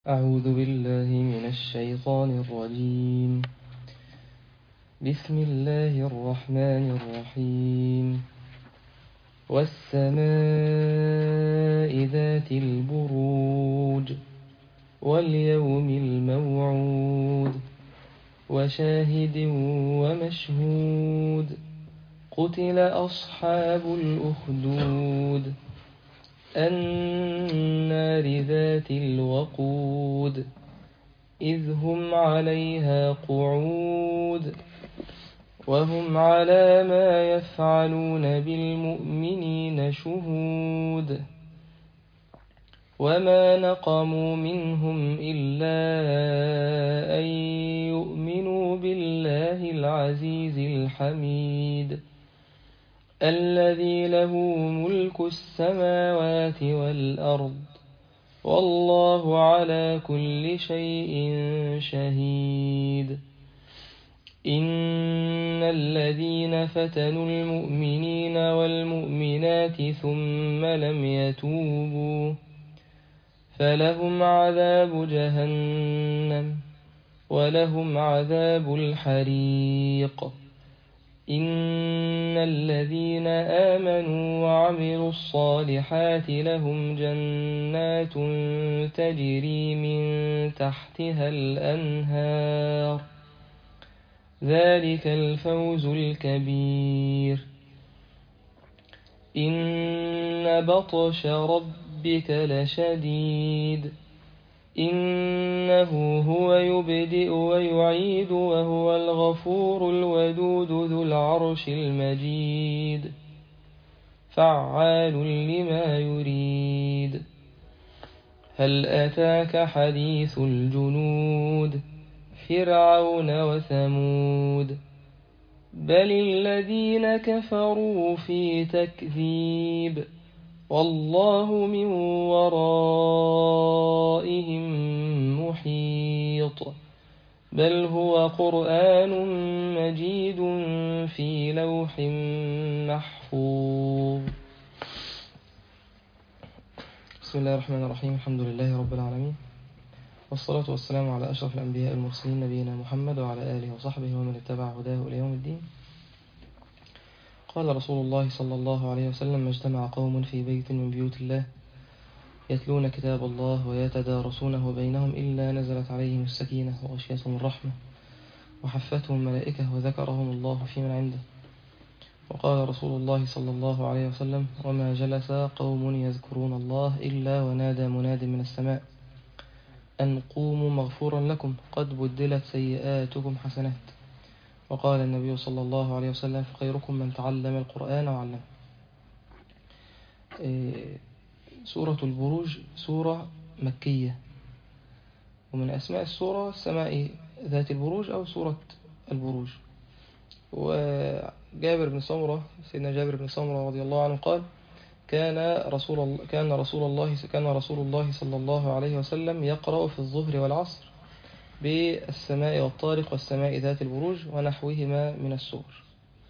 أعوذ بالله من الشيطان الرجيم بسم الله الرحمن الرحيم والسماء ذات البروج واليوم الموعود وشاهد ومشهود قتل أصحاب الأخدود النار ذات الوقود إذ هم عليها قعود وهم على ما يفعلون بالمؤمنين شهود وما نقموا منهم إلا أن يؤمنوا بالله العزيز الحميد الذي له ملك السماوات والأرض والله على كل شيء شهيد إن الذين فتنوا المؤمنين والمؤمنات ثم لم يتوبوا فلهم عذاب جهنم ولهم عذاب الحريق إن الذين آمنوا وعملوا الصالحات لهم جنات تجري من تحتها الأنهار ذلك الفوز الكبير إن بطش ربك لشديد إنه هو يبدئ ويعيد وهو الغفور الودود ذو العرش المجيد فعال لما يريد هل أتاك حديث الجنود فرعون وثمود بل الذين كفروا في تكذيب والله من ورائهم محيط بل هو قرآن مجيد في لوح محفوظ بسم الله الرحمن الرحيم الحمد لله رب العالمين والصلاة والسلام على أشرف الأنبياء المرسلين نبينا محمد وعلى آله وصحبه ومن اتبع هداه إلى يوم الدين قال رسول الله صلى الله عليه وسلم ما اجتمع قوم في بيت من بيوت الله يتلون كتاب الله ويتدارسونه بينهم إلا نزلت عليهم السكينة وغشيتهم الرحمة وحفتهم الملائكة وذكرهم الله في من عنده وقال رسول الله صلى الله عليه وسلم وما جلس قوم يذكرون الله إلا ونادى مناد من السماء أن قوموا مغفورا لكم قد بدلت سيئاتكم حسنات وقال النبي صلى الله عليه وسلم خيركم من تعلم القرآن وعلمه سورة البروج سورة مكية ومن أسماء السورة السماء ذات البروج أو سورة البروج وجابر بن سمرة سيدنا جابر بن سمرة رضي الله عنه قال كان رسول الله كان رسول الله كان رسول الله صلى الله عليه وسلم يقرأ في الظهر والعصر بالسماء والطارق والسماء ذات البروج ونحوهما من السور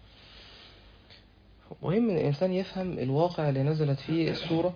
مهم ان الانسان يفهم الواقع اللي نزلت فيه السورة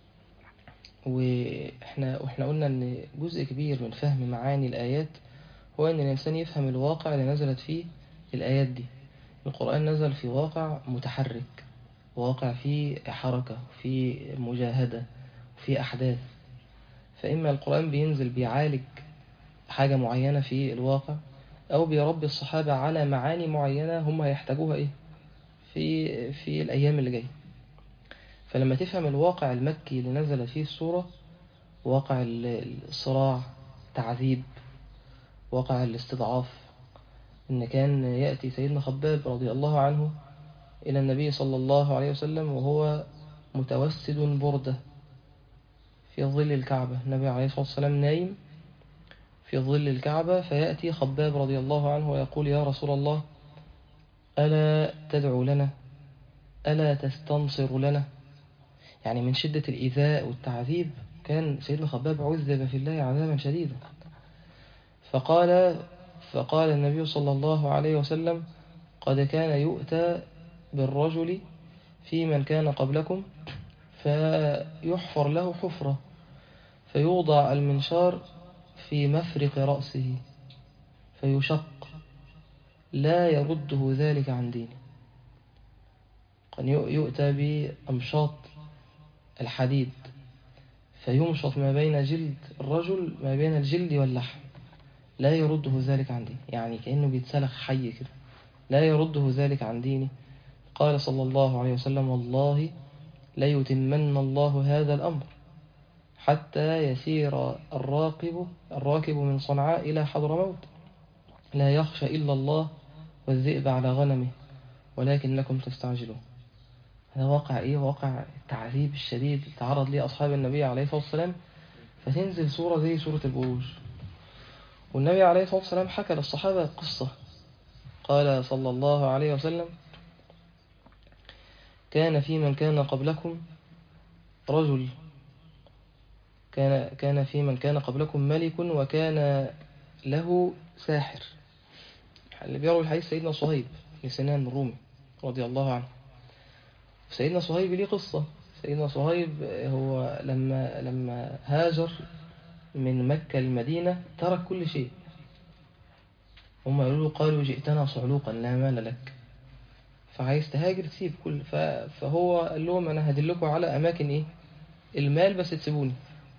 واحنا واحنا قلنا ان جزء كبير من فهم معاني الايات هو ان الانسان يفهم الواقع اللي نزلت فيه الايات دي القرآن نزل في واقع متحرك واقع فيه حركة فيه مجاهدة وفيه أحداث فإما القرآن بينزل بيعالج حاجة معينة في الواقع أو بيربي الصحابة على معاني معينة هم هيحتاجوها إيه في في الأيام اللي جاية فلما تفهم الواقع المكي اللي نزل فيه السورة واقع الصراع تعذيب واقع الاستضعاف إن كان يأتي سيدنا خباب رضي الله عنه إلى النبي صلى الله عليه وسلم وهو متوسد بردة في ظل الكعبة النبي عليه الصلاة والسلام نايم في ظل الكعبة فيأتي خباب رضي الله عنه ويقول يا رسول الله ألا تدعو لنا ألا تستنصر لنا يعني من شدة الإيذاء والتعذيب كان سيدنا خباب عذب في الله عذابا شديدا فقال فقال النبي صلى الله عليه وسلم قد كان يؤتى بالرجل في من كان قبلكم فيحفر له حفرة فيوضع المنشار في مفرق رأسه فيشق لا يرده ذلك عن دينه قد يؤتى بأمشاط الحديد فيمشط ما بين جلد الرجل ما بين الجلد واللحم لا يرده ذلك عن دينه يعني كأنه بيتسلخ حي كده لا يرده ذلك عن دينه قال صلى الله عليه وسلم والله ليتمن الله هذا الأمر حتى يسير الراكب الراكب من صنعاء إلى حضرموت لا يخشى إلا الله والذئب على غنمه ولكنكم تستعجلون هذا واقع إيه واقع التعذيب الشديد اللي تعرض ليه أصحاب النبي عليه الصلاة والسلام فتنزل سورة زي سورة البروج والنبي عليه الصلاة والسلام حكى للصحابة قصة قال صلى الله عليه وسلم كان في من كان قبلكم رجل كان كان في من كان قبلكم ملك وكان له ساحر اللي بيروي الحديث سيدنا صهيب بن سنان الرومي رضي الله عنه سيدنا صهيب ليه قصة سيدنا صهيب هو لما لما هاجر من مكة المدينة ترك كل شيء هم قالوا له قالوا جئتنا صعلوقا لا مال لك فعايز تهاجر تسيب كل ف... فهو قال لهم انا هدلكم على اماكن ايه المال بس تسيبوني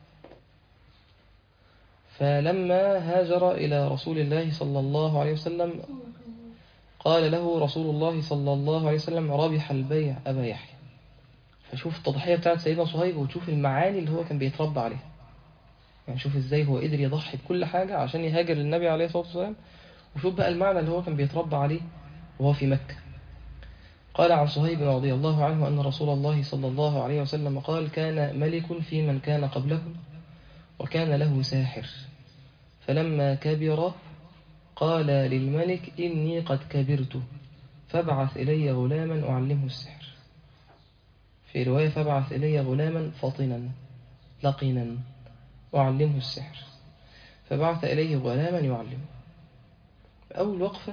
فلما هاجر إلى رسول الله صلى الله عليه وسلم قال له رسول الله صلى الله عليه وسلم ربح البيع أبا يحيى فشوف التضحية بتاعت سيدنا صهيب وتشوف المعاني اللي هو كان بيتربى عليها يعني شوف ازاي هو قدر يضحي بكل حاجة عشان يهاجر للنبي عليه الصلاة والسلام وشوف بقى المعنى اللي هو كان بيتربى عليه وهو في مكة قال عن صهيب رضي الله عنه أن رسول الله صلى الله عليه وسلم قال كان ملك في من كان قبلكم وكان له ساحر فلما كبر قال للملك إني قد كبرت فابعث إلي غلاما أعلمه السحر في رواية فابعث إلي غلاما فطنا لقنا أعلمه السحر فبعث إليه غلاما يعلمه أول وقفة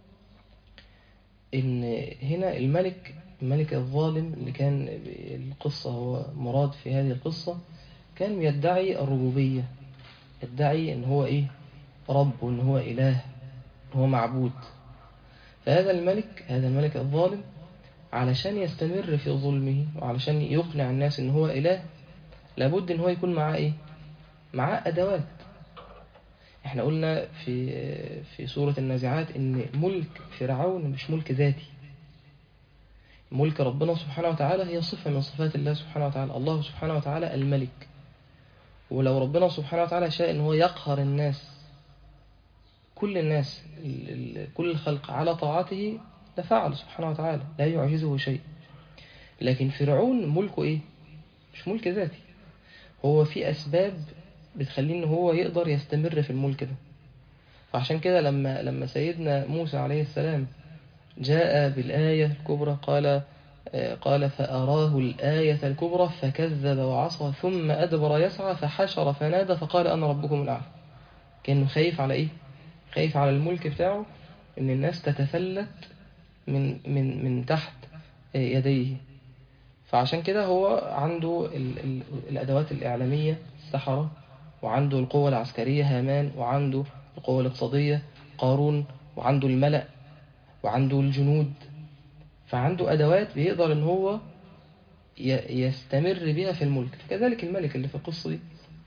إن هنا الملك الملك الظالم اللي كان القصة هو مراد في هذه القصة كان يدعي الربوبية يدعي ان هو ايه رب وان هو اله ان هو معبود فهذا الملك هذا الملك الظالم علشان يستمر في ظلمه وعلشان يقنع الناس ان هو اله لابد ان هو يكون معاه ايه معاه ادوات احنا قلنا في في سورة النازعات ان ملك فرعون مش ملك ذاتي ملك ربنا سبحانه وتعالى هي صفة من صفات الله سبحانه وتعالى الله سبحانه وتعالى الملك ولو ربنا سبحانه وتعالى شاء ان هو يقهر الناس كل الناس كل الخلق على طاعته لفعل سبحانه وتعالى لا يعجزه شيء لكن فرعون ملكه ايه مش ملك ذاتي هو في اسباب بتخليه ان هو يقدر يستمر في الملك ده فعشان كده لما لما سيدنا موسى عليه السلام جاء بالآية الكبرى قال قال فأراه الآية الكبرى فكذب وعصى ثم أدبر يسعى فحشر فنادى فقال أنا ربكم الأعلى كان خايف على إيه؟ خايف على الملك بتاعه إن الناس تتفلت من من من تحت يديه فعشان كده هو عنده ال ال الأدوات الإعلامية السحرة وعنده القوة العسكرية هامان وعنده القوة الاقتصادية قارون وعنده الملأ وعنده الجنود فعنده أدوات بيقدر إن هو يستمر بها في الملك كذلك الملك اللي في القصة دي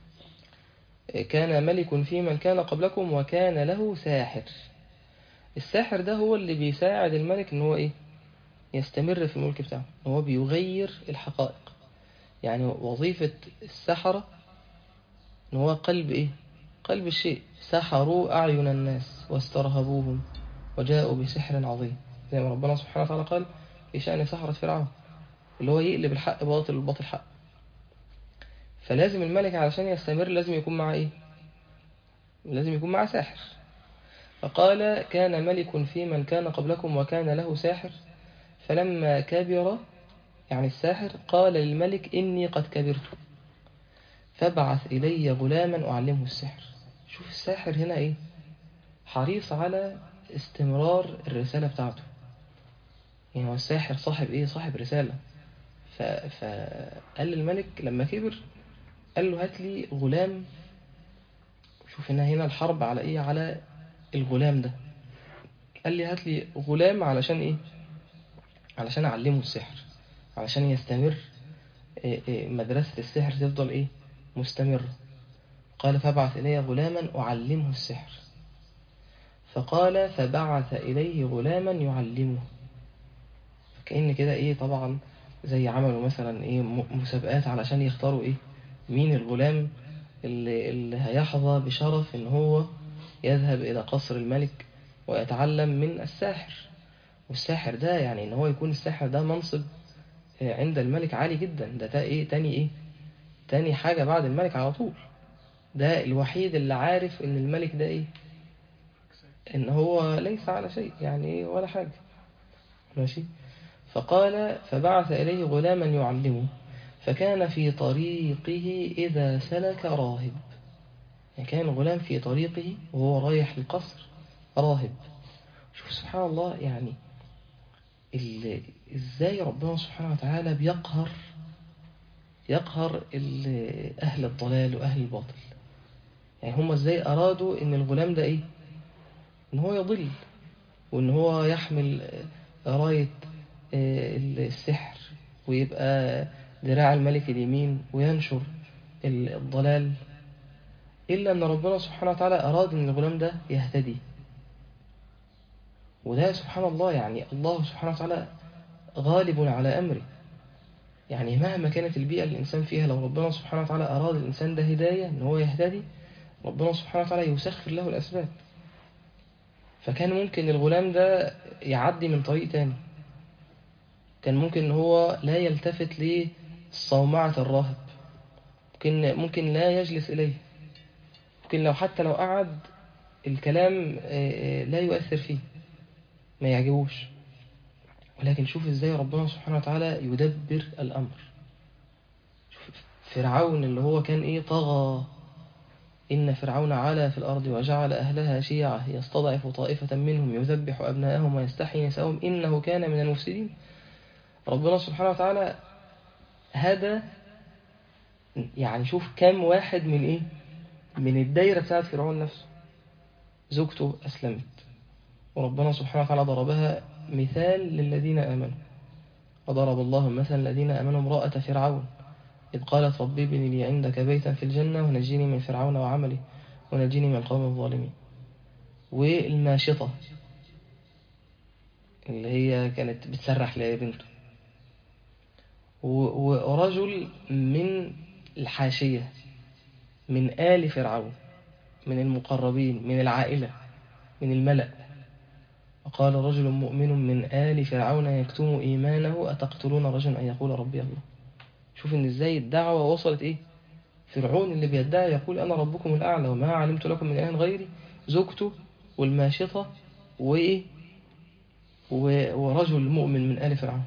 كان ملك في من كان قبلكم وكان له ساحر الساحر ده هو اللي بيساعد الملك إن هو إيه يستمر في الملك بتاعه هو بيغير الحقائق يعني وظيفة السحرة إن هو قلب إيه قلب الشيء سحروا أعين الناس واسترهبوهم وجاءوا بسحر عظيم زي ما ربنا سبحانه وتعالى قال في شأن سحرة فرعون اللي هو يقلب الحق باطل والباطل حق فلازم الملك علشان يستمر لازم يكون معاه ايه لازم يكون معاه ساحر فقال كان ملك في من كان قبلكم وكان له ساحر فلما كبر يعني الساحر قال للملك إني قد كبرت فابعث إلي غلاما أعلمه السحر شوف الساحر هنا إيه حريص على استمرار الرسالة بتاعته يعني هو الساحر صاحب إيه صاحب رسالة ف... فقال للملك لما كبر قال له هات لي غلام شوف هنا هنا الحرب على ايه على الغلام ده قال لي هات لي غلام علشان ايه علشان اعلمه السحر علشان يستمر إيه إيه مدرسة السحر تفضل ايه مستمرة قال فابعث إلي غلاما أعلمه السحر فقال فبعث إليه غلاما يعلمه كأن كده ايه طبعا زي عملوا مثلا ايه م- مسابقات علشان يختاروا ايه مين الغلام اللي, اللي هيحظى بشرف ان هو يذهب الى قصر الملك ويتعلم من الساحر والساحر ده يعني ان هو يكون الساحر ده منصب آه، عند الملك عالي جدا ده تا ايه تاني ايه تاني حاجة بعد الملك على طول ده الوحيد اللي عارف ان الملك ده ايه ان هو ليس على شيء يعني ايه ولا حاجة ماشي فقال فبعث إليه غلاما يعلمه فكان في طريقه إذا سلك راهب يعني كان الغلام في طريقه وهو رايح للقصر راهب شوف سبحان الله يعني ال- ازاي ربنا سبحانه وتعالى بيقهر يقهر ال- أهل الضلال وأهل الباطل يعني هم ازاي أرادوا إن الغلام ده إيه إن هو يضل وإن هو يحمل آه، راية آه، السحر ويبقى دراع الملك اليمين وينشر ال- الضلال إلا أن ربنا سبحانه وتعالى أراد أن الغلام ده يهتدي وده سبحان الله يعني الله سبحانه وتعالى غالب على أمره يعني مهما كانت البيئة اللي الإنسان فيها لو ربنا سبحانه وتعالى أراد الإنسان ده هداية أن هو يهتدي ربنا سبحانه وتعالى يسخر له الأسباب فكان ممكن الغلام ده يعدي من طريق تاني كان ممكن ان هو لا يلتفت لصومعة الراهب ممكن ممكن لا يجلس إليه ممكن لو حتى لو قعد الكلام آه، آه، لا يؤثر فيه ما يعجبوش ولكن شوف ازاي ربنا سبحانه وتعالى يدبر الأمر شوف فرعون اللي هو كان ايه طغى إن فرعون علا في الأرض وجعل أهلها شيعة يستضعف طائفة منهم يذبح أبناءهم ويستحيي نساءهم إنه كان من المفسدين ربنا سبحانه وتعالى هدى يعني شوف كم واحد من ايه من الدايرة بتاعت فرعون نفسه زوجته أسلمت وربنا سبحانه وتعالى ضربها مثال للذين آمنوا وضرب الله مثلا الذين آمنوا امرأة فرعون إذ قالت ربي ابن لي عندك بيتا في الجنة ونجيني من فرعون وعمله ونجيني من القوم الظالمين والماشطة اللي هي كانت بتسرح لبنته و- ورجل من الحاشية من آل فرعون من المقربين من العائلة من الملأ وقال رجل مؤمن من آل فرعون يكتم إيمانه أتقتلون رجلا أن يقول ربي الله شوف إن إزاي الدعوة وصلت إيه فرعون اللي بيدعي يقول أنا ربكم الأعلى وما علمت لكم من إله غيري زوجته والماشطة وإيه و- ورجل مؤمن من آل فرعون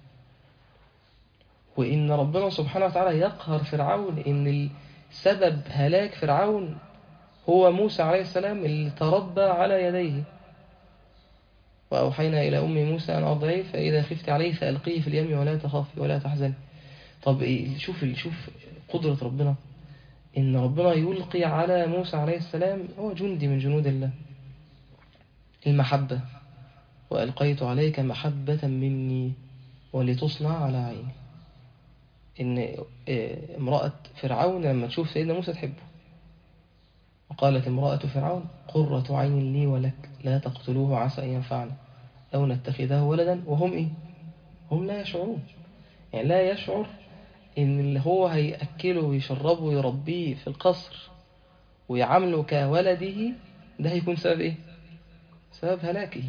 وإن ربنا سبحانه وتعالى يقهر فرعون إن سبب هلاك فرعون هو موسى عليه السلام اللي تربى على يديه وأوحينا إلى أم موسى أن أرضعيه فإذا خفت عليه فألقيه في اليم ولا تخافي ولا تحزني طب إيه شوف شوف قدرة ربنا إن ربنا يلقي على موسى عليه السلام هو جندي من جنود الله المحبة وألقيت عليك محبة مني ولتصنع على عيني إن آه، امرأة فرعون لما تشوف سيدنا موسى تحبه وقالت امرأة فرعون قرة عين لي ولك لا تقتلوه عسى أن ينفعنا أو نتخذه ولدا وهم إيه هم لا يشعرون يعني لا يشعر إن اللي هو هيأكله ويشربه ويربيه في القصر ويعامله كولده ده هيكون سبب إيه سبب هلاكه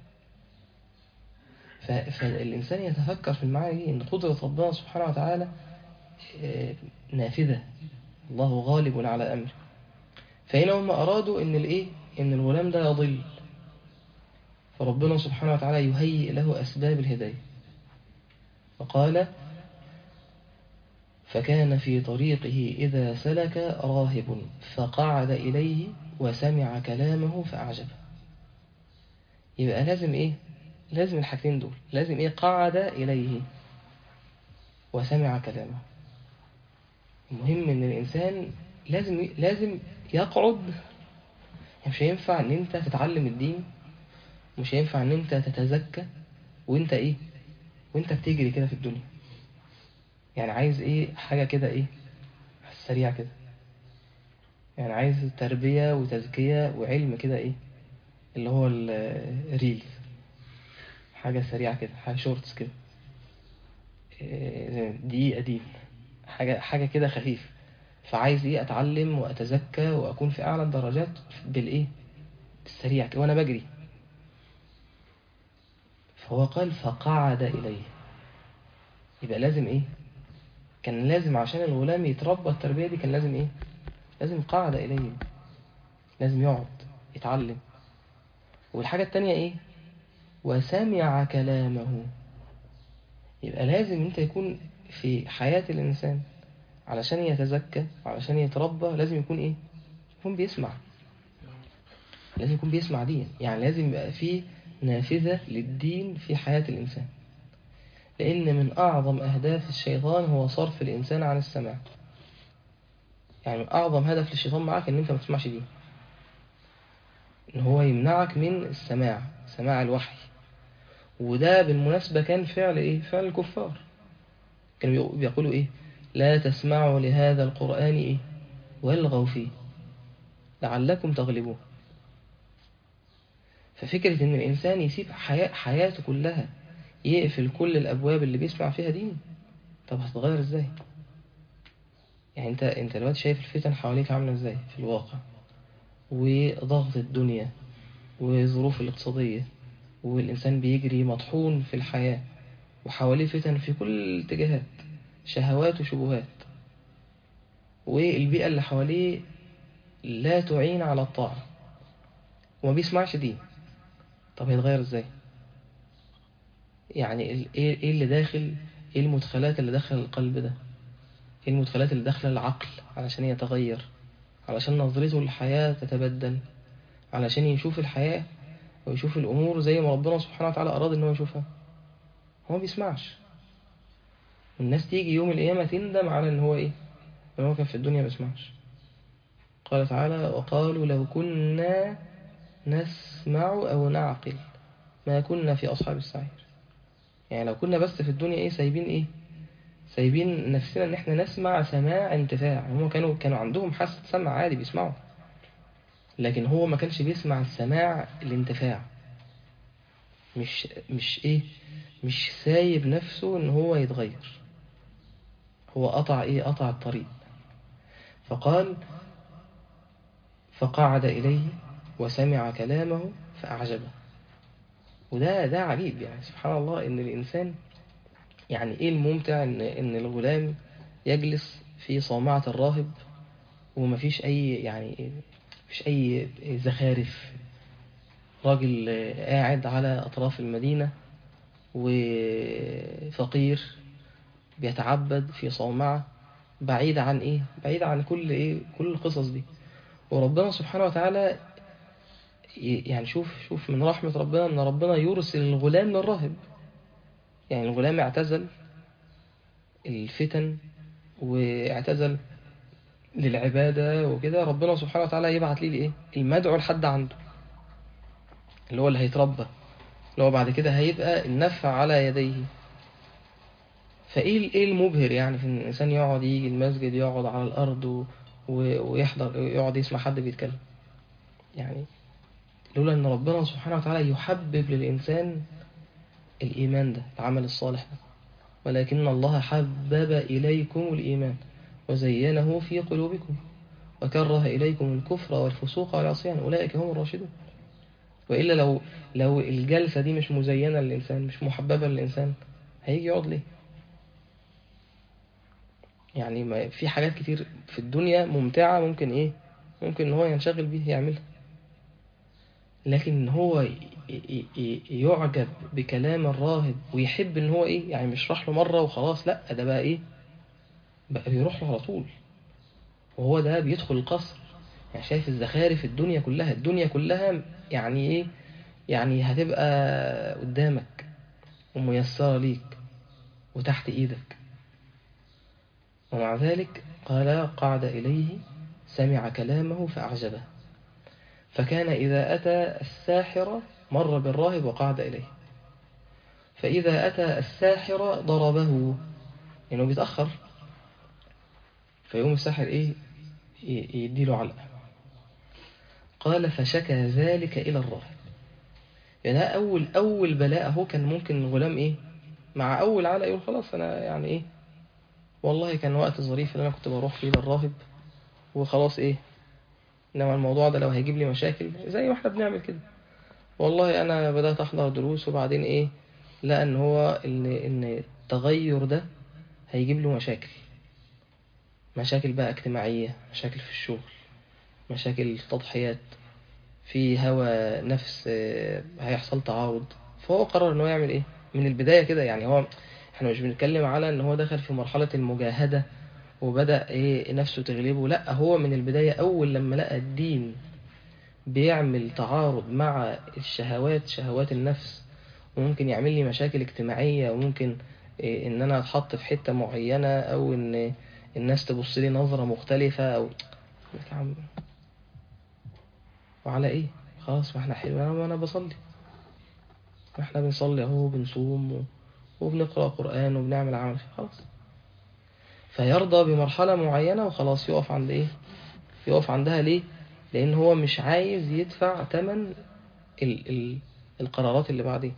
ف- فالإنسان يتفكر في المعاني دي إن قدرة ربنا سبحانه وتعالى آه، نافذة الله غالب على أمره فهنا هم أرادوا إن الإيه إن الغلام ده يضل فربنا سبحانه وتعالى يهيئ له أسباب الهداية فقال فكان في طريقه إذا سلك راهب فقعد إليه وسمع كلامه فأعجبه يبقى لازم إيه لازم الحاجتين دول لازم إيه قعد إليه وسمع كلامه المهم إن الإنسان لازم لازم يقعد يعني مش هينفع ان انت تتعلم الدين مش هينفع ان انت تتزكى وانت ايه وانت بتجري كده في الدنيا يعني عايز ايه حاجة كده ايه سريع كده يعني عايز تربية وتزكية وعلم كده ايه اللي هو الريلز حاجة سريعة كده حاجة شورتس كده إيه، دقيقة دي حاجة حاجة كده خفيف فعايز ايه اتعلم واتزكى واكون في اعلى الدرجات بالايه بالسريع كده وانا بجري فهو قال فقعد اليه يبقى لازم ايه كان لازم عشان الغلام يتربى التربية دي كان لازم ايه لازم قعد اليه لازم يقعد يتعلم والحاجة التانية ايه وسمع كلامه يبقى لازم انت يكون في حياة الإنسان علشان يتزكى علشان يتربى لازم يكون ايه يكون بيسمع لازم يكون بيسمع دين يعني لازم يبقى فيه نافذة للدين في حياة الإنسان لأن من أعظم أهداف الشيطان هو صرف الإنسان عن السماع يعني من أعظم هدف للشيطان معك إن أنت ما تسمعش دين إن هو يمنعك من السماع سماع الوحي وده بالمناسبة كان فعل إيه؟ فعل الكفار كانوا بيقولوا إيه؟ لا تسمعوا لهذا القرآن إيه؟ والغوا فيه لعلكم تغلبون ففكرة إن الإنسان يسيب حياة حياته كلها يقفل كل الأبواب اللي بيسمع فيها دين طب هتتغير إزاي؟ يعني أنت أنت دلوقتي شايف الفتن حواليك عاملة إزاي في الواقع وضغط الدنيا وظروف الاقتصادية والإنسان بيجري مطحون في الحياة وحواليه فتن في كل الاتجاهات شهوات وشبهات والبيئة اللي حواليه لا تعين على الطاعة وما بيسمعش دين طب هيتغير ازاي يعني ال- ايه إيه اللي داخل ايه المدخلات اللي داخل القلب ده ايه المدخلات اللي داخل العقل علشان يتغير علشان نظرته للحياة تتبدل علشان يشوف الحياة ويشوف الأمور زي ما ربنا سبحانه وتعالى أراد إن هو يشوفها هو ما بيسمعش والناس تيجي يوم القيامة تندم على إن هو إيه إن هو كان في الدنيا ما بيسمعش قال تعالى وقالوا لو كنا نسمع أو نعقل ما كنا في أصحاب السعير يعني لو كنا بس في الدنيا إيه سايبين إيه سايبين نفسنا إن إحنا نسمع سماع انتفاع هم كانوا كانوا عندهم حاسة سمع عادي بيسمعوا لكن هو ما كانش بيسمع السماع الانتفاع مش مش ايه مش سايب نفسه ان هو يتغير هو قطع ايه قطع الطريق فقال فقعد إليه وسمع كلامه فأعجبه وده ده عجيب يعني سبحان الله ان الانسان يعني ايه الممتع ان ان الغلام يجلس في صومعة الراهب ومفيش اي يعني مفيش اي زخارف راجل قاعد على اطراف المدينة وفقير بيتعبد في صومعة بعيد عن ايه بعيد عن كل ايه كل القصص دي وربنا سبحانه وتعالى يعني شوف شوف من رحمة ربنا ان ربنا يرسل الغلام للراهب يعني الغلام اعتزل الفتن واعتزل للعبادة وكده ربنا سبحانه وتعالى يبعت لي الايه المدعو لحد عنده اللي هو اللي هيتربى اللي هو بعد كده هيبقى النفع على يديه فايه ايه المبهر يعني في ان الانسان يقعد يجي المسجد يقعد على الارض و... و... ويحضر يقعد يسمع حد بيتكلم يعني لولا ان ربنا سبحانه وتعالى يحبب للانسان الايمان ده العمل الصالح ده ولكن الله حبب اليكم الايمان وزينه في قلوبكم وكره اليكم الكفر والفسوق والعصيان اولئك هم الراشدون والا لو لو الجلسه دي مش مزينه للانسان مش محببه للانسان هيجي يقعد ليه يعني ما في حاجات كتير في الدنيا ممتعة ممكن ايه ممكن ان هو ينشغل بيه يعملها لكن ان هو ي- ي- ي- يعجب بكلام الراهب ويحب ان هو ايه يعني مش راح له مرة وخلاص لا ده بقى ايه بقى بيروح له على طول وهو ده بيدخل القصر يعني شايف الزخارف الدنيا كلها الدنيا كلها يعني ايه يعني هتبقى قدامك وميسرة ليك وتحت ايدك ومع ذلك قال قعد إليه سمع كلامه فأعجبه فكان إذا أتى الساحر مر بالراهب وقعد إليه فإذا أتى الساحر ضربه لأنه بيتأخر فيقوم الساحر إيه ي- يديله علقة قال فشكى ذلك إلى الراهب يعني ده أول أول بلاء هو كان ممكن الغلام إيه مع أول علقة يقول خلاص أنا يعني إيه والله كان وقت ظريف اللي أنا كنت بروح فيه للراهب وخلاص إيه إنما الموضوع ده لو هيجيب لي مشاكل زي ما إحنا بنعمل كده والله أنا بدأت أحضر دروس وبعدين إيه لقى إن هو إن إن التغير ده هيجيب له مشاكل مشاكل بقى اجتماعية مشاكل في الشغل مشاكل تضحيات في هوى نفس آه، هيحصل تعارض فهو قرر ان هو يعمل ايه من البداية كده يعني هو احنا مش بنتكلم على ان هو دخل في مرحلة المجاهدة وبدأ ايه نفسه تغلبه لا هو من البداية اول لما لقى الدين بيعمل تعارض مع الشهوات شهوات النفس وممكن يعمل لي مشاكل اجتماعية وممكن إيه ان انا اتحط في حتة معينة او ان الناس تبص لي نظرة مختلفة او يا عم وعلى ايه خلاص ما احنا حلو انا انا بصلي ما احنا بنصلي اهو بنصوم و... وبنقرأ قرآن وبنعمل عمل خلاص فيرضى بمرحلة معينة وخلاص يقف عند ايه يقف عندها ليه لان هو مش عايز يدفع تمن ال... ال... القرارات اللي بعدين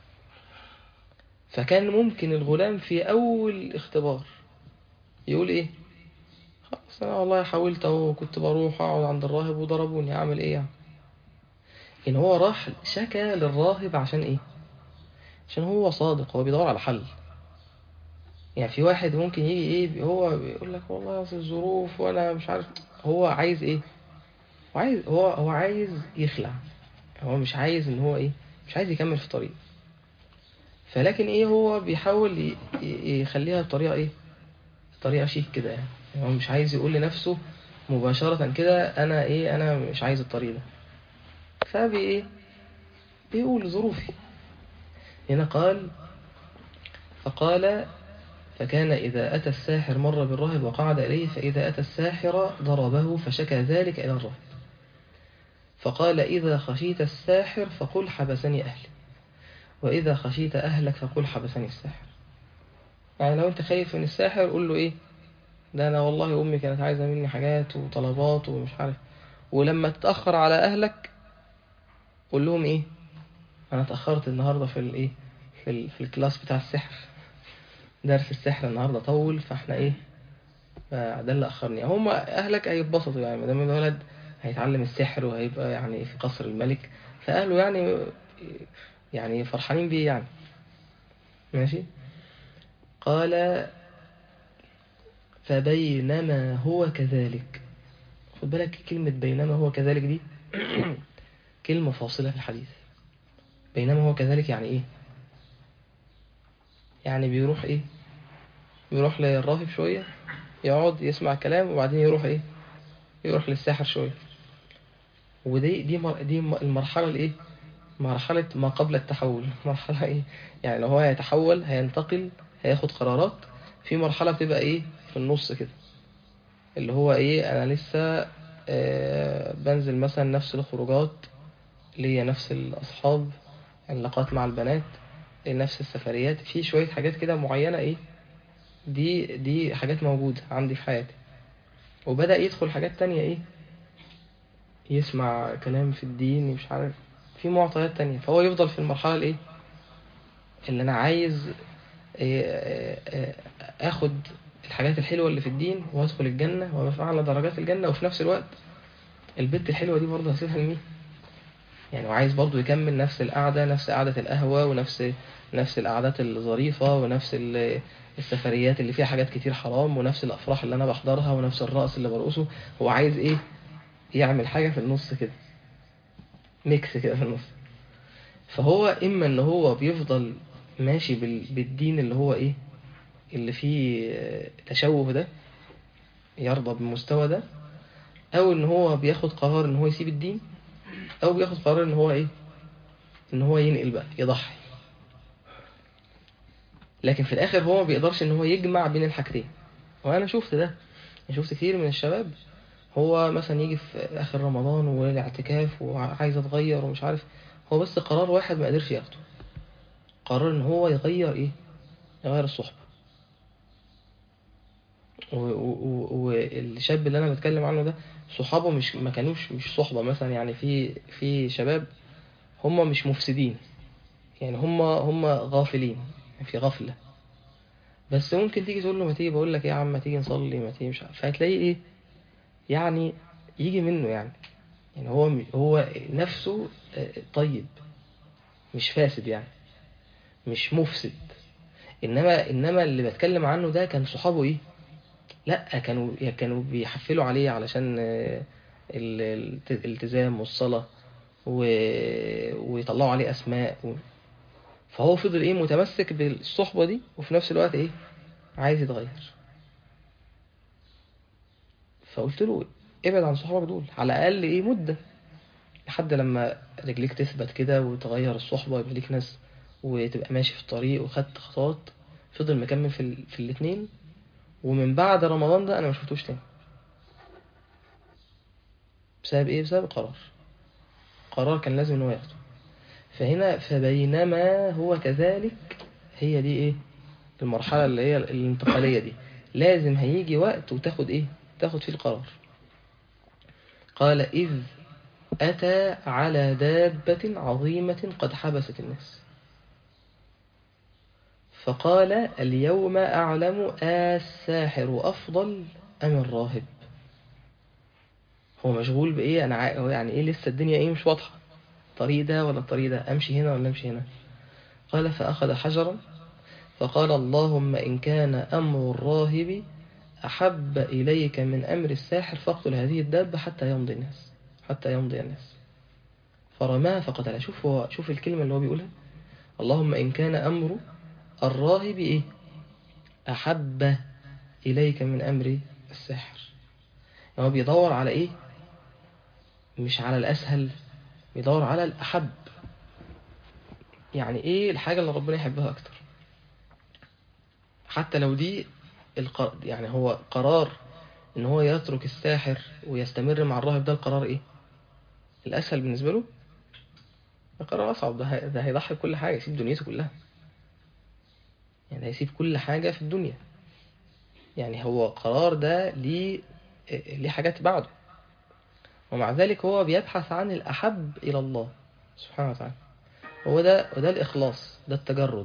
فكان ممكن الغلام في اول اختبار يقول ايه خلاص انا والله حاولت اهو كنت بروح اقعد عند الراهب وضربوني اعمل ايه يعني ان هو راح شكى للراهب عشان ايه عشان هو صادق هو بيدور على حل يعني في واحد ممكن يجي ايه هو بيقول لك والله اصل الظروف وانا مش عارف هو عايز ايه هو عايز هو هو عايز يخلع هو مش عايز ان هو ايه مش عايز يكمل في طريق فلكن ايه هو بيحاول ي- ي- يخليها بطريقه ايه طريقه شيك كده يعني هو مش عايز يقول لنفسه مباشرة كده انا ايه انا مش عايز الطريق ده فبي ايه بيقول ظروفي هنا قال فقال فكان إذا أتى الساحر مر بالراهب وقعد إليه فإذا أتى الساحر ضربه فشكى ذلك إلى الراهب فقال إذا خشيت الساحر فقل حبسني أهلي وإذا خشيت أهلك فقل حبسني الساحر يعني لو أنت خايف من الساحر قول له إيه ده أنا والله أمي كانت عايزة مني حاجات وطلبات ومش عارف ولما تتأخر على أهلك قول لهم إيه أنا اتأخرت النهاردة في الإيه في, ال... في الكلاس بتاع السحر درس السحر النهاردة طول فاحنا إيه فده اللي أخرني هم أهلك هيتبسطوا يعني ما دام الولد هيتعلم السحر وهيبقى يعني في قصر الملك فأهله يعني يعني فرحانين بيه يعني ماشي قال فبينما هو كذلك خد بالك كلمة بينما هو كذلك دي كلمة فاصلة في الحديث بينما هو كذلك يعني ايه يعني بيروح ايه بيروح للراهب شوية يقعد يسمع كلام وبعدين يروح ايه يروح للساحر شوية ودي دي مر دي م- المرحلة الايه مرحلة ما قبل التحول مرحلة ايه يعني لو هو هيتحول هينتقل هياخد قرارات في مرحلة بتبقى ايه في النص كده اللي هو ايه انا لسه آه بنزل مثلا نفس الخروجات ليا نفس الاصحاب علاقات مع البنات نفس السفريات في شوية حاجات كده معينة ايه دي دي حاجات موجودة عندي في حياتي وبدأ يدخل حاجات تانية ايه يسمع كلام في الدين مش عارف في معطيات تانية فهو يفضل في المرحلة الايه اللي انا عايز إيه، آه، آه، اخد الحاجات الحلوة اللي في الدين وادخل الجنة وابقى على درجات الجنة وفي نفس الوقت البنت الحلوة دي برضه هسيبها لمين يعني وعايز برضه يكمل نفس القعدة نفس قعدة القهوة ونفس نفس القعدات الظريفة ونفس ال- السفريات اللي فيها حاجات كتير حرام ونفس الأفراح اللي أنا بحضرها ونفس الرقص اللي برقصه هو عايز إيه يعمل حاجة في النص كده ميكس كده في النص فهو إما إن هو بيفضل ماشي بال- بالدين اللي هو إيه اللي فيه آه، تشوه ده يرضى بالمستوى ده أو إن هو بياخد قرار إن هو يسيب الدين أو بياخد قرار إن هو إيه إن هو ينقل بقى يضحي لكن في الآخر هو ما بيقدرش إن هو يجمع بين الحاجتين وأنا شفت ده أنا شفت كتير من الشباب هو مثلا يجي في اخر رمضان والاعتكاف وعايز اتغير ومش عارف هو بس قرار واحد ما قدرش ياخده قرر ان هو يغير ايه يغير الصحبة و- و- و- والشاب اللي انا بتكلم عنه ده صحابه مش ما كانوش مش صحبة مثلا يعني في في شباب هم مش مفسدين يعني هم هم غافلين في غفلة بس ممكن تيجي تقول له ما تيجي بقول لك ايه يا عم ما تيجي نصلي ما تيجي مش عارف فهتلاقيه ايه يعني يجي منه يعني يعني هو هو نفسه آه، طيب مش فاسد يعني مش مفسد انما انما اللي بتكلم عنه ده كان صحابه ايه لا كانوا كانوا بيحفلوا عليه علشان آه، ال- الت- الالتزام والصلاة و- ويطلعوا عليه اسماء و... فهو فضل ايه متمسك بالصحبة دي وفي نفس الوقت ايه عايز يتغير فقلت له ابعد عن صحابك دول على الاقل ايه مدة لحد لما رجليك تثبت كده وتغير الصحبة يبقى ليك ناس وتبقى ماشي في الطريق وخدت خطوات فضل مكمل في, ال... في الاتنين ومن بعد رمضان ده انا ما شفتوش تاني بسبب ايه بسبب قرار قرار كان لازم ان هو ياخده فهنا فبينما هو كذلك هي دي ايه المرحلة اللي هي الانتقالية دي لازم هيجي وقت وتاخد ايه تاخد فيه القرار قال إذ أتى على دابة عظيمة قد حبست الناس فقال اليوم أعلم الساحر أفضل أم الراهب هو مشغول بإيه أنا عا... هو يعني إيه لسه الدنيا إيه مش واضحة الطريق ده ولا الطريق ده أمشي هنا ولا أمشي هنا قال فأخذ حجرا فقال اللهم إن كان أمر الراهب أحب إليك من أمر الساحر فاقتل هذه الدابة حتى يمضي الناس حتى يمضي الناس فرماها فقتلها شوف هو شوف الكلمة اللي هو بيقولها اللهم إن كان أمر الراهب إيه أحب إليك من أمر الساحر يعني هو بيدور على إيه مش على الأسهل بيدور على الأحب يعني إيه الحاجة اللي ربنا يحبها أكتر حتى لو دي القر... يعني هو قرار ان هو يترك الساحر ويستمر مع الراهب ده القرار ايه الاسهل بالنسبه له القرار اصعب ده, هي... ده هيضحي بكل حاجه يسيب دنيته كلها يعني هيسيب كل حاجه في الدنيا يعني هو قرار ده ليه ليه حاجات بعده ومع ذلك هو بيبحث عن الأحب إلى الله سبحانه وتعالى هو ده وده الإخلاص ده التجرد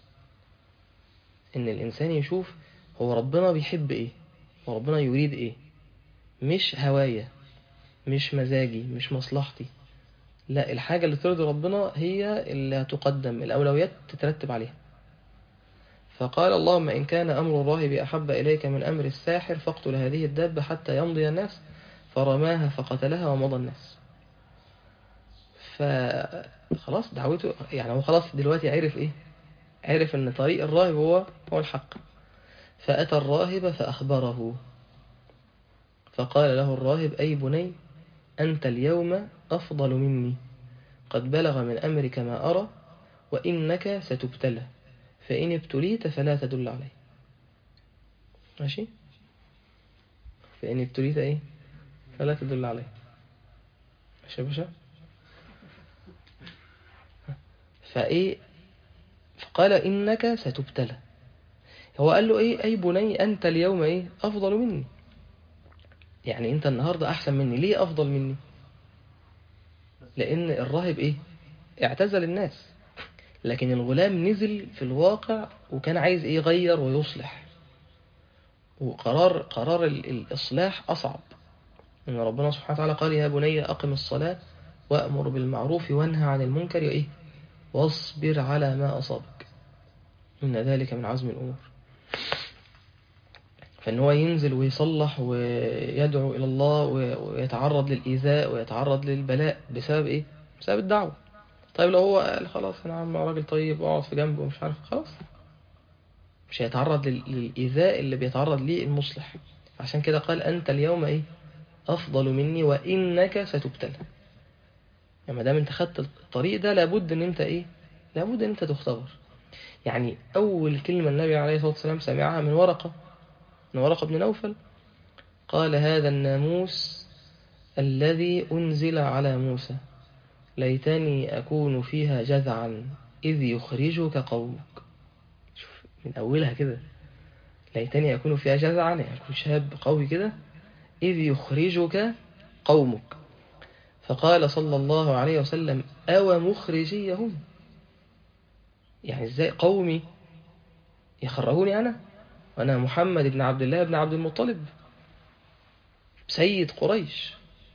إن الإنسان يشوف هو ربنا بيحب إيه وربنا يريد إيه مش هواية مش مزاجي مش مصلحتي لا الحاجة اللي ترضي ربنا هي اللي هتقدم الأولويات تترتب عليها فقال اللهم إن كان أمر الراهب أحب إليك من أمر الساحر فاقتل هذه الدابة حتى يمضي الناس فرماها فقتلها ومضى الناس فخلاص دعوته يعني هو خلاص دلوقتي عرف إيه عرف أن طريق الراهب هو هو الحق فأتى الراهب فأخبره فقال له الراهب أي بني أنت اليوم أفضل مني قد بلغ من أمرك ما أرى وإنك ستبتلى فإن ابتليت فلا تدل عليه ماشي فإن ابتليت إيه فلا تدل عليه ماشي يا باشا فإيه فقال إنك ستبتلى هو قال له إيه أي بني أنت اليوم إيه أفضل مني يعني أنت النهاردة أحسن مني ليه أفضل مني لأن الراهب إيه اعتزل الناس لكن الغلام نزل في الواقع وكان عايز ايه يغير ويصلح وقرار قرار الإصلاح أصعب إن ربنا سبحانه وتعالى قال يا بني أقم الصلاة وأمر بالمعروف وانهى عن المنكر إيه واصبر على ما أصابك إن ذلك من عزم الأمور فإن هو ينزل ويصلح ويدعو إلى الله ويتعرض للإيذاء ويتعرض للبلاء بسبب إيه؟ بسبب الدعوة طيب لو هو قال خلاص انا عم راجل طيب واقعد في جنبه ومش عارف خلاص مش هيتعرض للإيذاء اللي بيتعرض ليه المصلح عشان كده قال أنت اليوم إيه أفضل مني وإنك ستبتلى يعني ما دام أنت خدت الطريق ده لابد أن أنت إيه لابد أن أنت تختبر يعني أول كلمة النبي عليه الصلاة والسلام سمعها من ورقة من ورقة بن نوفل قال هذا الناموس الذي أنزل على موسى ليتني أكون فيها جذعا إذ يخرجك قومك شوف من أولها كده ليتني أكون فيها جذعا يعني أكون شاب قوي كده إذ يخرجك قومك فقال صلى الله عليه وسلم أو مخرجيهم يعني إزاي قومي يخرجوني أنا وأنا محمد بن عبد الله بن عبد المطلب سيد قريش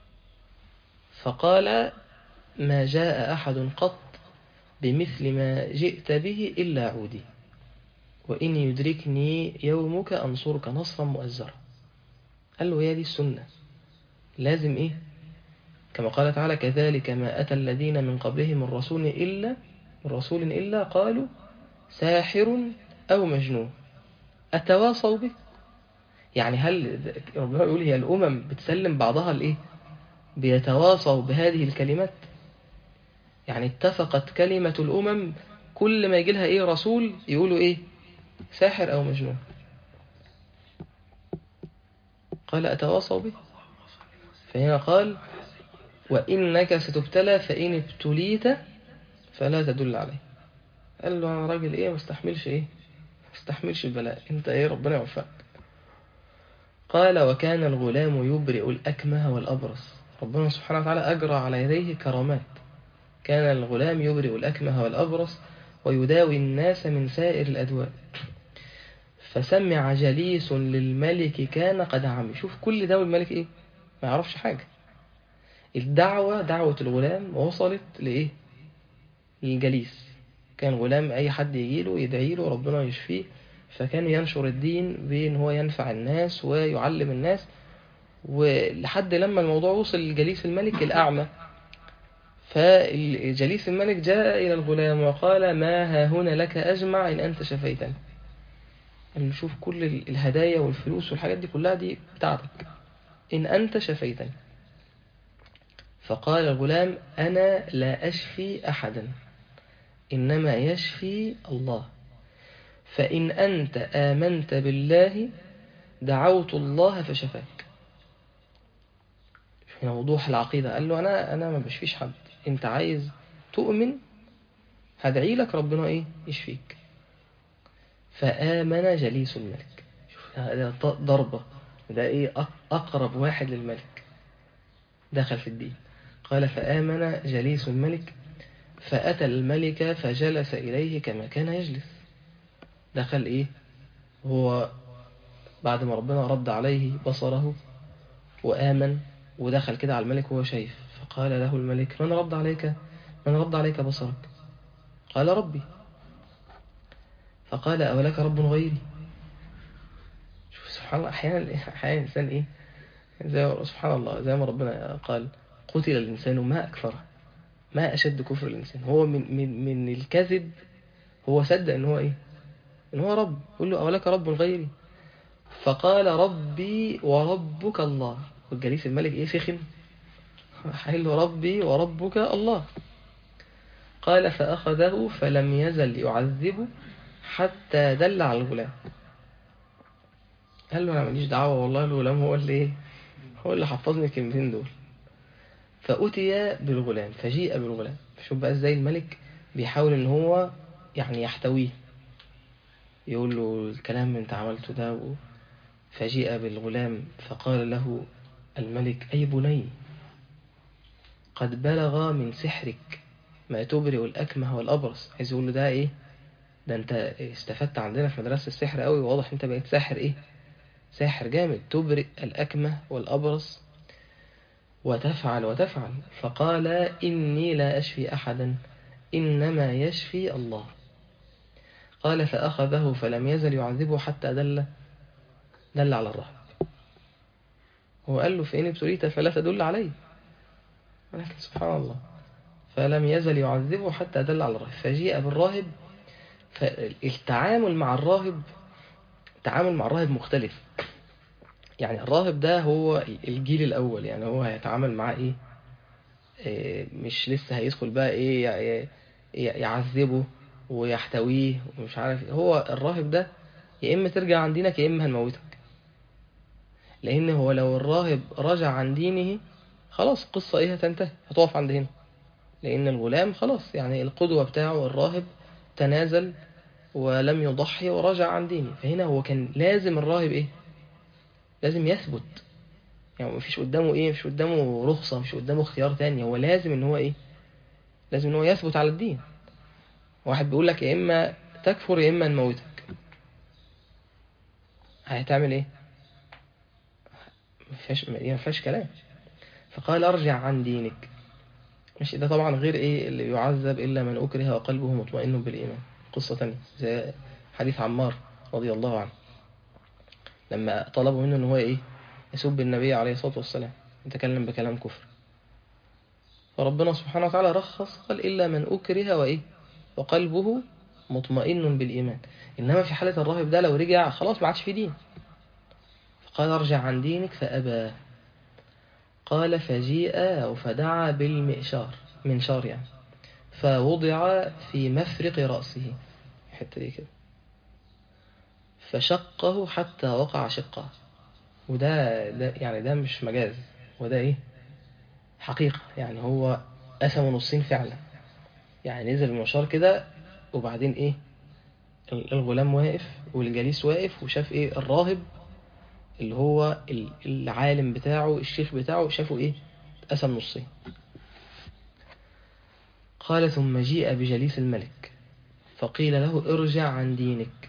فقال ما جاء أحد قط بمثل ما جئت به إلا عودي وإن يدركني يومك أنصرك نصرا مؤزرا قال له هي دي السنة لازم إيه كما قال تعالى كذلك ما أتى الذين من قبلهم الرسول إلا الرسول إلا قالوا ساحر أو مجنون أتواصوا به يعني هل ربنا يقول هي الأمم بتسلم بعضها الإيه بيتواصوا بهذه الكلمات يعني اتفقت كلمة الأمم كل ما يجي لها إيه رسول يقولوا إيه ساحر أو مجنون قال أتواصوا به فهنا قال وإنك ستبتلى فإن ابتليت فلا تدل عليه قال له أنا راجل إيه مستحملش إيه مستحملش البلاء أنت إيه ربنا يوفقك قال وكان الغلام يبرئ الأكمه والأبرص ربنا سبحانه وتعالى أجرى على يديه كرامات كان الغلام يبرئ الأكمه والأبرص ويداوي الناس من سائر الأدواء فسمع جليس للملك كان قد عمي شوف كل ده والملك إيه ما يعرفش حاجة الدعوة دعوة الغلام وصلت لإيه للجليس كان غلام أي حد يجيله يدعي له ربنا يشفيه فكان ينشر الدين بأن هو ينفع الناس ويعلم الناس ولحد لما الموضوع وصل لجليس الملك الأعمى فجليس الملك جاء إلى الغلام وقال ما ها هنا لك أجمع إن أنت شفيتني قال له شوف كل الهدايا والفلوس والحاجات دي كلها دي بتاعتك إن أنت شفيتني فقال الغلام أنا لا أشفي أحدا إنما يشفي الله فإن أنت آمنت بالله دعوت الله فشفاك هنا وضوح العقيدة قال له أنا أنا ما بشفيش حد أنت عايز تؤمن هدعي لك ربنا إيه يشفيك فآمن جليس الملك شوف ده ضربة ده إيه أقرب واحد للملك دخل في الدين قال فآمن جليس الملك فأتى الملك فجلس إليه كما كان يجلس دخل إيه هو بعد ما ربنا رد عليه بصره وآمن ودخل كده على الملك وهو شايف فقال له الملك من رد عليك من رد عليك بصرك قال ربي فقال أولك رب غيري شوف سبحان الله أحيانا أحيانا الإنسان إيه زي سبحان الله زي ما ربنا قال قتل الإنسان ما أكفره ما أشد كفر الإنسان هو من, من, من الكذب هو صدق إن هو إيه إن هو رب يقول له أولك رب غيري فقال ربي وربك الله والجليس الملك إيه سخن حيل ربي وربك الله قال فأخذه فلم يزل يعذبه حتى دل على الغلام قال له أنا ماليش دعوة والله الغلام هو اللي إيه هو اللي حفظني الكلمتين دول فأتي بالغلام فجيء بالغلام شوف بقى ازاي الملك بيحاول ان هو يعني يحتويه يقول له الكلام اللي انت عملته ده و... فجيء بالغلام فقال له الملك أي بني قد بلغ من سحرك ما تبرئ الأكمه والأبرص عايز يقول له ده إيه ده أنت استفدت عندنا في مدرسة السحر قوي واضح أنت بقيت ساحر إيه ساحر جامد تبرئ الأكمه والأبرص وتفعل وتفعل فقال إني لا أشفي أحدا إنما يشفي الله قال فأخذه فلم يزل يعذبه حتى دل دل على الرهب هو قال له فإن ابتليت فلا تدل علي ولكن سبحان الله فلم يزل يعذبه حتى دل على الراهب فجيء بالراهب فالتعامل مع الراهب التعامل مع الراهب مختلف يعني الراهب ده هو الجيل الأول يعني هو هيتعامل معاه إيه, إيه مش لسه هيدخل بقى إيه يعذبه ويحتويه ومش عارف هو الراهب ده يا إما ترجع عن دينك يا إما هنموتك لان هو لو الراهب رجع عن دينه خلاص القصة ايه هتنتهي هتقف عند هنا لان الغلام خلاص يعني القدوة بتاعه الراهب تنازل ولم يضحي ورجع عن دينه فهنا هو كان لازم الراهب ايه لازم يثبت يعني مفيش قدامه ايه مش قدامه رخصة مش قدامه اختيار تاني هو لازم ان هو ايه لازم ان هو يثبت على الدين واحد بيقول لك يا اما تكفر يا اما نموتك هتعمل ايه ما فيهاش ما فيهاش كلام فقال ارجع عن دينك مش ده طبعا غير ايه اللي يعذب الا من اكره وقلبه مطمئن بالايمان قصة تانية زي حديث عمار رضي الله عنه لما طلبوا منه ان هو ايه يسب النبي عليه الصلاة والسلام يتكلم بكلام كفر فربنا سبحانه وتعالى رخص قال إلا من أكره وإيه وقلبه مطمئن بالإيمان إنما في حالة الراهب ده لو رجع خلاص ما عادش في دين فقال ارجع عن دينك فأبى قال فجيء أو فدعا بالمئشار منشار يعني فوضع في مفرق رأسه الحتة دي كده فشقه حتى وقع شقه وده ده يعني ده مش مجاز وده ايه حقيقة يعني هو قسمه نصين فعلا يعني نزل المشوار كده وبعدين ايه الغلام واقف والجليس واقف وشاف ايه الراهب اللي هو العالم بتاعه الشيخ بتاعه شافه ايه اتقسم نصين قال ثم جيء بجليس الملك فقيل له ارجع عن دينك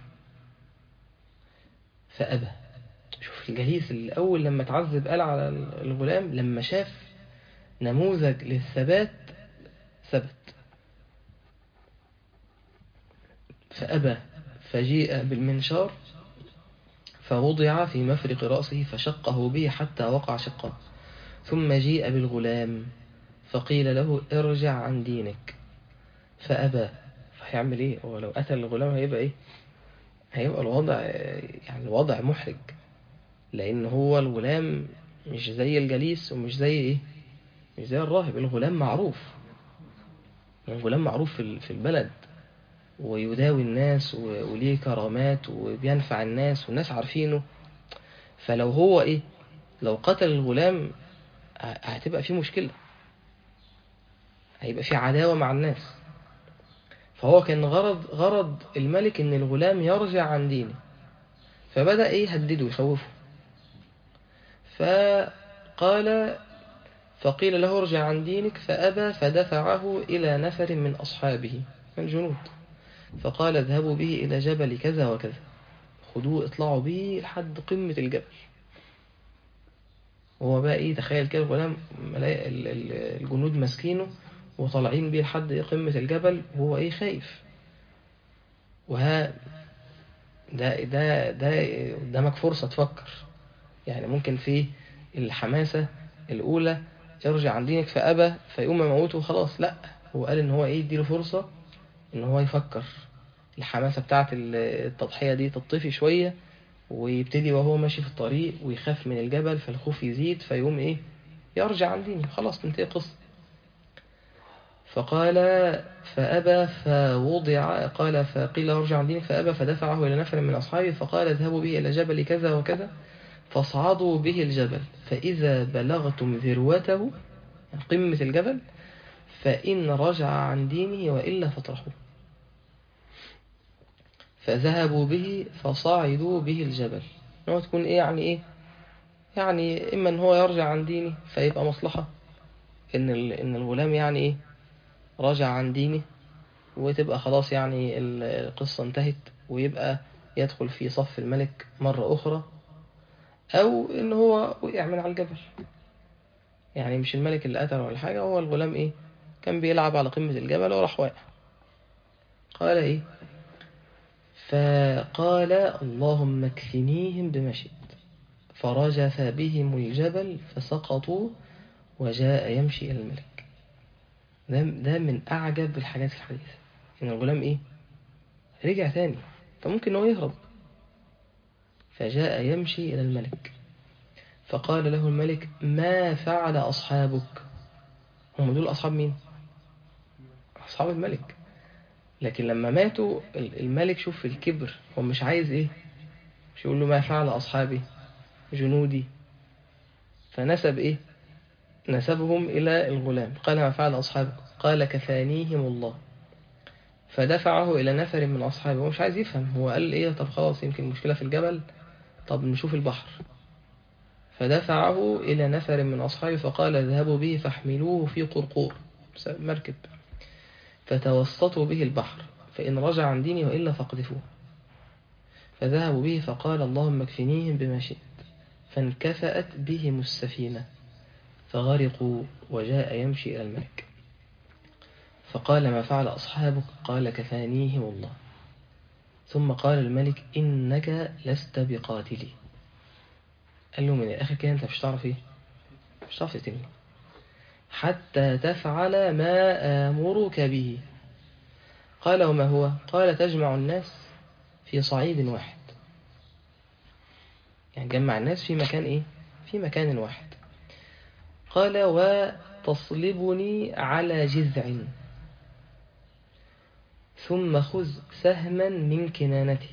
فأبى شوف الجليس الأول لما تعذب قال على الغلام لما شاف نموذج للثبات ثبت فأبى فجيء بالمنشار فوضع في مفرق رأسه فشقه به حتى وقع شقه ثم جيء بالغلام فقيل له ارجع عن دينك فأبى فهيعمل ايه هو لو قتل الغلام هيبقى ايه هيبقى الوضع يعني الوضع محرج لان هو الغلام مش زي الجليس ومش زي ايه مش زي الراهب الغلام معروف الغلام معروف في البلد ويداوي الناس وليه كرامات وبينفع الناس والناس عارفينه فلو هو ايه لو قتل الغلام هتبقى في مشكلة هيبقى في عداوة مع الناس فهو كان غرض غرض الملك ان الغلام يرجع عن دينه فبدأ ايه يهدده يخوفه فقال فقيل له ارجع عن دينك فأبى فدفعه إلى نفر من أصحابه من الجنود فقال اذهبوا به إلى جبل كذا وكذا خدوه اطلعوا به لحد قمة الجبل وهو بقى ايه تخيل كده الغلام الجنود ماسكينه وطالعين بيه لحد قمة الجبل وهو ايه خايف وها ده ده ده قدامك فرصة تفكر يعني ممكن في الحماسة الأولى يرجع عن دينك فأبى فيقوم يموته وخلاص لا هو قال إن هو إيه يديله فرصة إن هو يفكر الحماسة بتاعة التضحية دي تطفي شوية ويبتدي وهو ماشي في الطريق ويخاف من الجبل فالخوف يزيد فيقوم إيه يرجع عن دينه خلاص تنتهي القصة فقال فأبى فوضع قال فقيل ارجع عن دينك فأبى فدفعه إلى نفر من أصحابه فقال اذهبوا به إلى جبل كذا وكذا فاصعدوا به الجبل فإذا بلغتم ذروته قمة الجبل فإن رجع عن دينه وإلا فاطرحوه فذهبوا به فصعدوا به الجبل هو تكون إيه يعني إيه يعني إما إن هو يرجع عن دينه فيبقى مصلحة إن إن الغلام يعني إيه رجع عن دينه وتبقى خلاص يعني القصة انتهت ويبقى يدخل في صف الملك مرة أخرى أو إن هو وقع من على الجبل يعني مش الملك اللي قتله ولا حاجة هو الغلام إيه كان بيلعب على قمة الجبل وراح واقع قال إيه فقال اللهم اكفنيهم بما شئت فرجف بهم الجبل فسقطوا وجاء يمشي إلى الملك ده, ده من أعجب الحاجات في الحديث إن الغلام إيه رجع تاني فممكن هو يهرب فجاء يمشي إلى الملك فقال له الملك ما فعل أصحابك هم دول أصحاب مين أصحاب الملك لكن لما ماتوا الملك شوف الكبر هو مش عايز إيه مش يقول له ما فعل أصحابي جنودي فنسب إيه نسبهم إلى الغلام قال ما فعل أصحابه قال كفانيهم الله فدفعه إلى نفر من أصحابه هو مش عايز يفهم هو قال إيه طب خلاص يمكن مشكلة في الجبل طب نشوف البحر فدفعه إلى نفر من أصحابه فقال اذهبوا به فاحملوه في قرقور مركب فتوسطوا به البحر فإن رجع عن ديني وإلا فاقذفوه فذهبوا به فقال اللهم اكفنيهم بما شئت فانكفأت بهم السفينة فغرقوا وجاء يمشي إلى الملك فقال ما فعل أصحابك قال كفانيهم الله ثم قال الملك إنك لست بقاتلي قال له من الآخر كده أنت مش تعرف إيه مش تعرف تقتلني حتى تفعل ما آمرك به قال وما هو قال تجمع الناس في صعيد واحد يعني جمع الناس في مكان إيه في مكان واحد قال وتصلبني على جذع ثم خذ سهما من كنانتي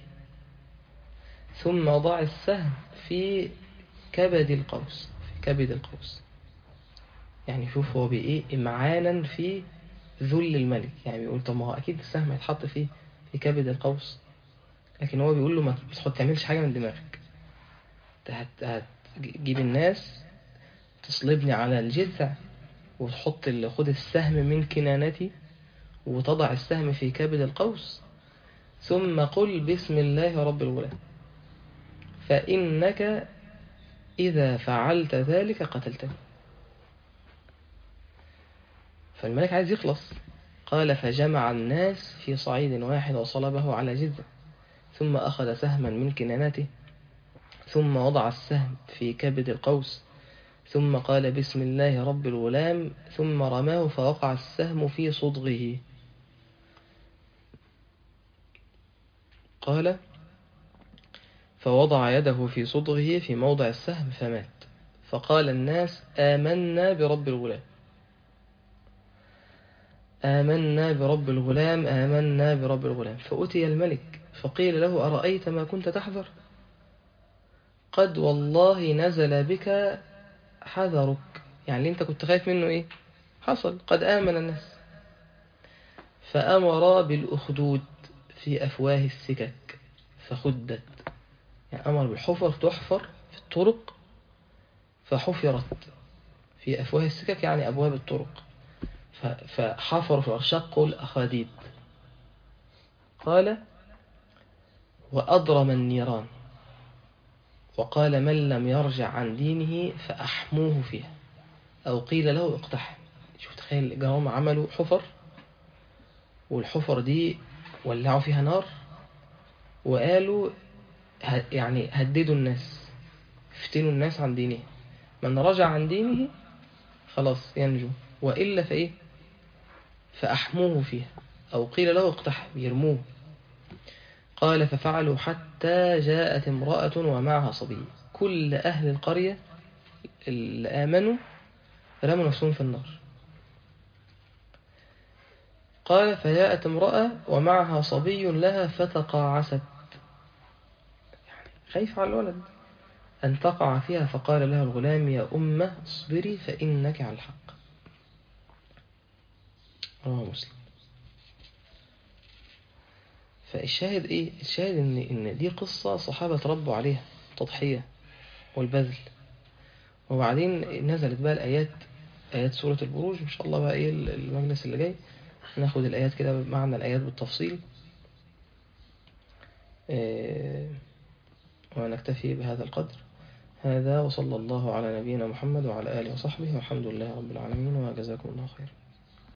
ثم ضع السهم في كبد القوس في كبد القوس يعني شوف هو بإيه إمعانا في ذل الملك يعني بيقول طب ما هو أكيد السهم هيتحط فيه في كبد القوس لكن هو بيقول له ما تحط تعملش حاجة من دماغك هتجيب الناس تصلبني على الجذع وتحط خد السهم من كنانتي وتضع السهم في كبد القوس ثم قل بسم الله رب الغلام فإنك إذا فعلت ذلك قتلتني فالملك عايز يخلص قال فجمع الناس في صعيد واحد وصلبه على جذع ثم أخذ سهما من كنانته ثم وضع السهم في كبد القوس ثم قال بسم الله رب الغلام ثم رماه فوقع السهم في صدغه قال فوضع يده في صدغه في موضع السهم فمات فقال الناس آمنا برب الغلام آمنا برب الغلام آمنا برب الغلام فأتي الملك فقيل له أرأيت ما كنت تحذر قد والله نزل بك حذرك يعني اللي انت كنت خايف منه ايه حصل قد آمن الناس فأمر بالأخدود في أفواه السكك فخدت يعني أمر بالحفر تحفر في الطرق فحفرت في أفواه السكك يعني أبواب الطرق فحفروا في شقوا الأخاديد قال وأضرم النيران وقال من لم يرجع عن دينه فأحموه فيها أو قيل له اقتحم شوف تخيل جاهم عملوا حفر والحفر دي ولعوا فيها نار وقالوا يعني هددوا الناس افتنوا الناس عن دينه من رجع عن دينه خلاص ينجو وإلا فإيه فأحموه فيها أو قيل له اقتحم يرموه قال ففعلوا حتى جاءت امرأة ومعها صبي كل أهل القرية اللي آمنوا رموا نفسهم في النار قال فجاءت امرأة ومعها صبي لها فتقاعست يعني خايف على الولد أن تقع فيها فقال لها الغلام يا أمة اصبري فإنك على الحق رواه مسلم فالشاهد ايه الشاهد ان ان دي قصة صحابة تربوا عليها التضحية والبذل وبعدين نزلت بقى الايات ايات سورة البروج ان شاء الله بقى ايه المجلس اللي جاي ناخد الايات كده بمعنى الايات بالتفصيل إيه ونكتفي بهذا القدر هذا وصلى الله على نبينا محمد وعلى آله وصحبه والحمد لله رب العالمين وجزاكم الله خيرا